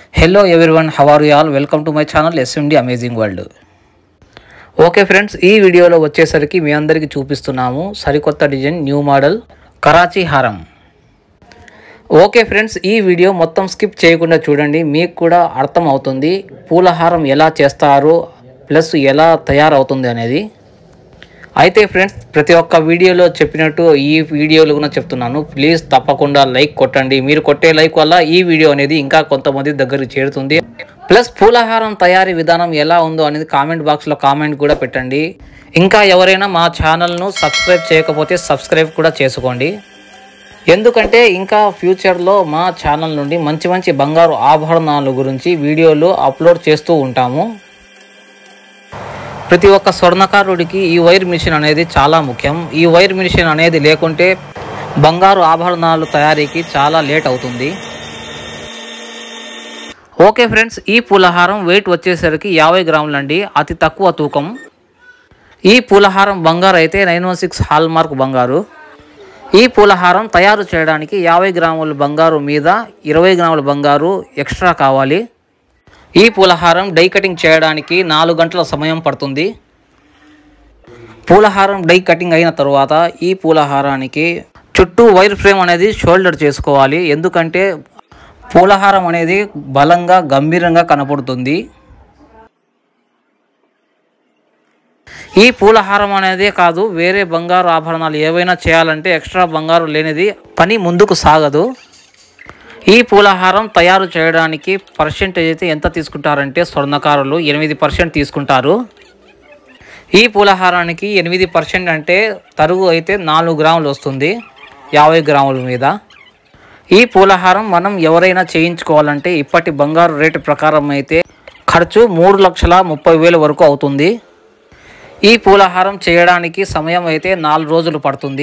hello everyone how are you all welcome to my channel S M D amazing world okay friends ఈ వీడియోలో వచ్చేసరికి మీ అందరికీ చూపిస్తున్నాము సరికొత్త డిజైన్ న్యూ మోడల్ కరాచీ హారం ఓకే ఫ్రెండ్స్ ఈ వీడియో మొత్తం స్కిప్ చేయకుండా చూడండి మీకు కూడా అర్థం అవుతుంది పూలహారం ఎలా చేస్తారు ప్లస్ ఎలా తయారవుతుంది అనేది అయితే ఫ్రెండ్స్ ప్రతి ఒక్క వీడియోలో చెప్పినట్టు ఈ వీడియోలో కూడా చెప్తున్నాను ప్లీజ్ తప్పకుండా లైక్ కొట్టండి మీరు కొట్టే లైక్ వల్ల ఈ వీడియో అనేది ఇంకా కొంతమంది దగ్గరికి చేరుతుంది ప్లస్ పూలహారం తయారీ విధానం ఎలా ఉందో అనేది కామెంట్ బాక్స్లో కామెంట్ కూడా పెట్టండి ఇంకా ఎవరైనా మా ఛానల్ను సబ్స్క్రైబ్ చేయకపోతే సబ్స్క్రైబ్ కూడా చేసుకోండి ఎందుకంటే ఇంకా ఫ్యూచర్లో మా ఛానల్ నుండి మంచి మంచి బంగారు ఆభరణాల గురించి వీడియోలు అప్లోడ్ చేస్తూ ఉంటాము ప్రతి ఒక్క స్వర్ణకారుడికి ఈ వైర్ మిషన్ అనేది చాలా ముఖ్యం ఈ వైర్ మిషన్ అనేది లేకుంటే బంగారు ఆభరణాలు తయారీకి చాలా లేట్ అవుతుంది ఓకే ఫ్రెండ్స్ ఈ పూలహారం వెయిట్ వచ్చేసరికి యాభై గ్రాములండి అతి తక్కువ తూకం ఈ పూలహారం బంగారు అయితే nine one six hallmark బంగారు ఈ పూలహారం తయారు చేయడానికి యాభై గ్రాముల బంగారు మీద ఇరవై గ్రాముల బంగారు ఎక్స్ట్రా కావాలి ఈ పూలహారం డై కటింగ్ చేయడానికి నాలుగు గంటల సమయం పడుతుంది పూలహారం డై కటింగ్ అయిన తర్వాత ఈ పూలహారానికి చుట్టూ వైర్ ఫ్రేమ్ అనేది షోల్డర్ చేసుకోవాలి ఎందుకంటే పూలహారం అనేది బలంగా గంభీరంగా కనపడుతుంది ఈ పూలహారం అనేదే కాదు వేరే బంగారు ఆభరణాలు ఏవైనా చేయాలంటే ఎక్స్ట్రా బంగారు లేనిది పని ముందుకు సాగదు ఈ పూలహారం తయారు చేయడానికి పర్సెంటేజ్ అయితే ఎంత తీసుకుంటారంటే స్వర్ణకారులు ఎనిమిది పర్సెంట్ తీసుకుంటారు ఈ పూలహారానికి ఎనిమిది పర్సెంట్ అంటే తరుగు అయితే నాలుగు గ్రాములు వస్తుంది యాభై గ్రాముల మీద ఈ పూలహారం మనం ఎవరైనా చేయించుకోవాలంటే ఇప్పటి బంగారు రేటు ప్రకారం అయితే ఖర్చు మూడు లక్షల ముప్పై వేల వరకు అవుతుంది ఈ పూలహారం చేయడానికి సమయం అయితే నాలుగు రోజులు పడుతుంది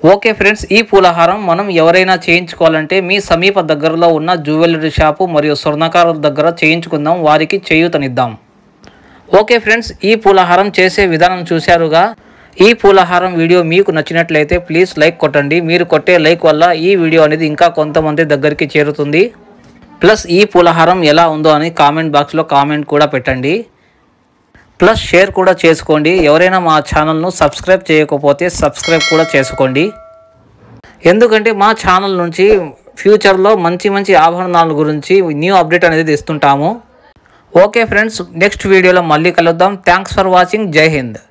ఓకే ఫ్రెండ్స్ ఈ పూలహారం మనం ఎవరైనా చేయించుకోవాలంటే మీ సమీప దగ్గరలో ఉన్న జ్యువెలరీ షాపు మరియు స్వర్ణకారుల దగ్గర చేయించుకుందాం వారికి చేయూతనిద్దాం ఓకే ఫ్రెండ్స్ ఈ పూలహారం చేసే విధానం చూశారుగా ఈ పూలహారం వీడియో మీకు నచ్చినట్లయితే ప్లీజ్ లైక్ కొట్టండి మీరు కొట్టే లైక్ వల్ల ఈ వీడియో అనేది ఇంకా కొంతమంది దగ్గరికి చేరుతుంది ప్లస్ ఈ పూలహారం ఎలా ఉందో అని కామెంట్ బాక్స్లో కామెంట్ కూడా పెట్టండి ప్లస్ షేర్ కూడా చేసుకోండి ఎవరైనా మా ఛానల్ను సబ్స్క్రైబ్ చేయకపోతే సబ్స్క్రైబ్ కూడా చేసుకోండి ఎందుకంటే మా ఛానల్ నుంచి ఫ్యూచర్లో మంచి మంచి ఆభరణాల గురించి న్యూ అప్డేట్ అనేది ఇస్తుంటాము ఓకే ఫ్రెండ్స్ నెక్స్ట్ వీడియోలో మళ్ళీ కలుద్దాం థ్యాంక్స్ ఫర్ వాచింగ్ జై హింద్